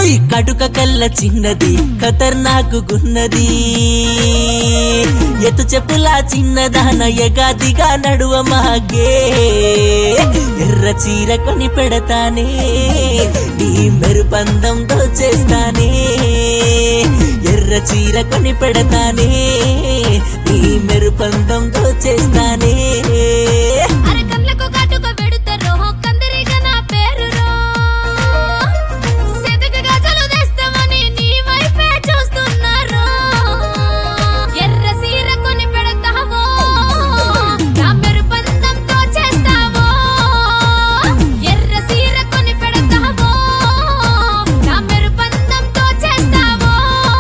ఓయ్ కటుక కల్ల చిన్నది ఖతర్నాకు గున్నది ఎత్తు చెప్పులా చిన్నదాన ఎగాదిగా నడువ మాగే ఎర్ర చీర కొని పెడతానే నీ మెరుపందం దోచేస్తానే ఎర్ర చీర కొని పెడతానే నీ మెరుపందం దోచేస్తానే అరకన్లకు కాటుక పెడుతారో కందరిగా నా పేరురో సెతక గజలు తెస్తామని నీ వైపే చూస్తున్నారు ఎర్ర సీర కొని పెడతావో నా మెరుపందంతో చేస్తావో ఎర్ర సీర కొని పెడతావో నా మెరుపందంతో చేస్తావో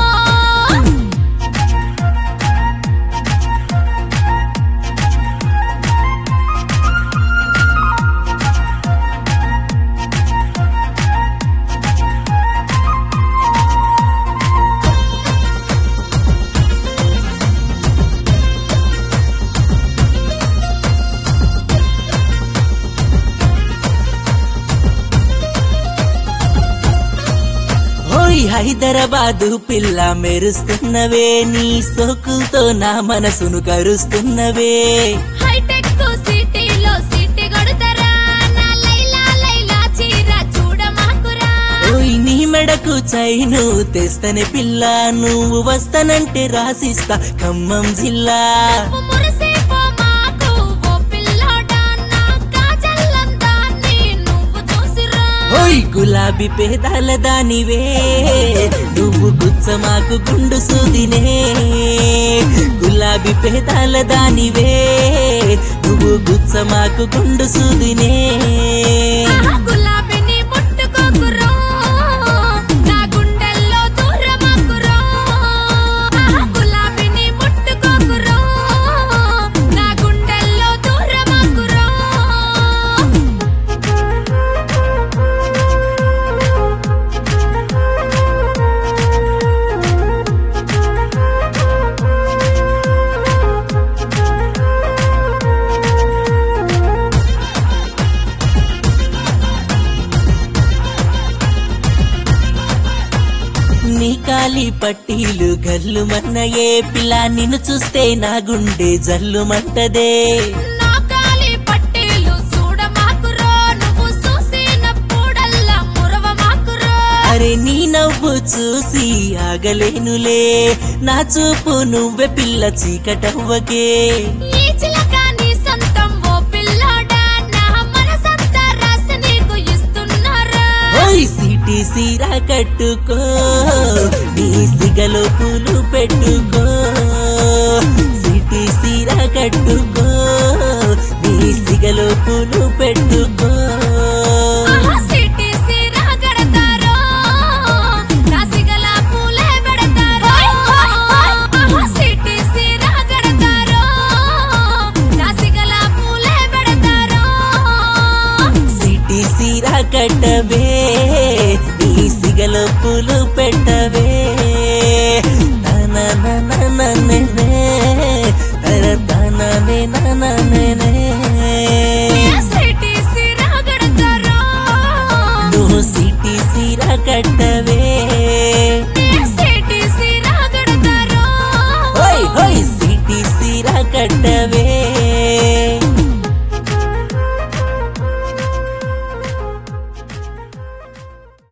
ఓయ్ హైదరాబాదు పిల్ల మెరుస్తున్నవే నీ సోకులతో నా మనసును కరుస్తున్నవే హైటెక్ సిటీలో సిటీ కొడతారా నా లైలా లైలా చీర చూడమాకురా ఓయ్ నీ మెడకు చైను తెస్తనే పిల్ల నువ్వు వస్తానంటే రాసిస్తా ఖమ్మం జిల్లా మురిసిపో మాకు ఓ పిల్లోడా నా కాజల్లందాన్ని నువ్వు చూసిరా ఓయ్ గులాబీ పేదాల దానివే నువ్వు గుచ్చమాకు గుండు సూదినే గులాబీ పేదాల దానివే నువ్వు గుచ్చమాకు గుండు సూదినే ఆహా గులాబీని ముట్టుకోకురా నా గుండెల్లో దూరమాకురా ఆహా గులాబీని ముట్టుకోకురా నా గుండెల్లో దూరమాకురా నీ కాలి పట్టీలు గల్లు మన్నయే పిల్ల నిన్ను చూస్తే నా గుండె జల్లుమంటదే నా కాలి పట్టీలు చూడమాకురా నువ్వు చూసినప్పుడల్లా మురవమాకురా అరే నీ నవ్వు చూసి ఆగలేనులే నా చూపు నువ్వే పిల్ల చీకటవ్వకే ఈ చిలక నీ సొంతం ఓ పిల్లోడా నా మనసంతా రాసి నీకు ఇస్తున్నారా ఓయ్ సిటీ సీరా కట్టుకో నీ సిగలో పూలు పెట్టుకో సిటీ సీరా కట్టుకో నీ సిగలో పూలు పెట్టుకో ఆహా సిటీ సీరా గడతారో నా సిగల పూలే పెడతారో ఆహా సిటీ సీరా గడతారో నా సిగల పూలే పెడతారో సిటీ సీరా కట్టవే నీ సిగలో పూలు పెట్టవే తననననననే, తర తననే ననననే. సిటీ సీరా గడతారో నువ్వు సిటీ సీరా కట్టవే సిటీ సీరా గడతారో హోయ్ హోయ్ సిటీ సీరా కట్ట